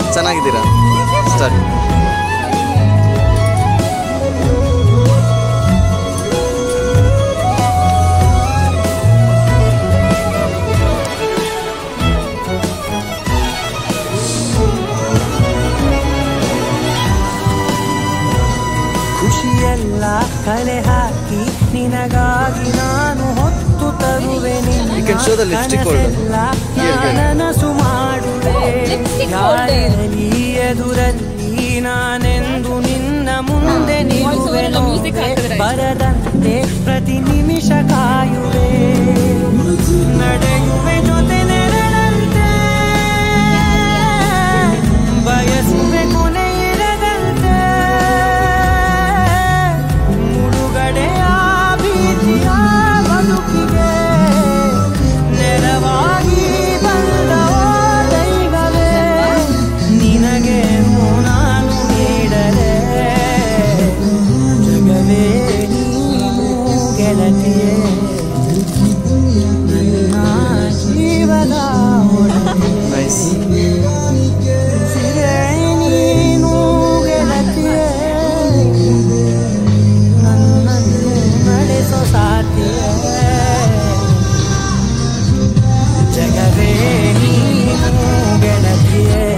ಚೆನ್ನಾಗಿದ್ದೀರಾ ಸ್ಟಾರ್ಟ್ ಖುಷಿಯೆಲ್ಲ ಕಲೆ ಹಾಕಿ ನಿನಗಾಗಿ ನಾನು ಹೊತ್ತು ತರುವೆ You can show the lipstick holder. Here, here. ನನಸು ಮಾಡುವೆ Lipstick holder. ಯಾರಿರಲಿ ಎದುರಲ್ಲಿ ನಾನೆಂದು ನಿನ್ನ ಮುಂದೆ Voice over ಎಲ್ಲ music ಹಾಕಿದ್ರೆ ಆಯ್ತು. ಬರದಂತೆ ಪ್ರತಿ ನಿಮಿಷ ಕಾಯುವೆ ನಡೆಯುವೆ ಜೊತೆ ನೆರಳಂತೆ ಬಯಸುವೆ ಕೊನೆ ಇರದಂತೆ ಮುಳುಗಡೆಯ ಭೀತಿಯ ಬದುಕಿಗೆ ನೆರವಾಗಿ ಬಂದ ಓ ದೈವವೇ ನಿನಗೆ ನಾನು ನೀಡಲೆ ಜಗವೇ ನೀನು ಗೆಳತಿಯೇ ನನ್ನ ಜೀವದ ಒಡತಿಯೇ ನೈಸ್ ಸಿರೆ ನೀನು ಗೆಳತಿಯೇ ನನ್ನನ್ನು ನಡೆಸೋ ಸಾಥಿಯೇ ಜಗವೇ ನೀನು ಗೆಳತಿಯೇ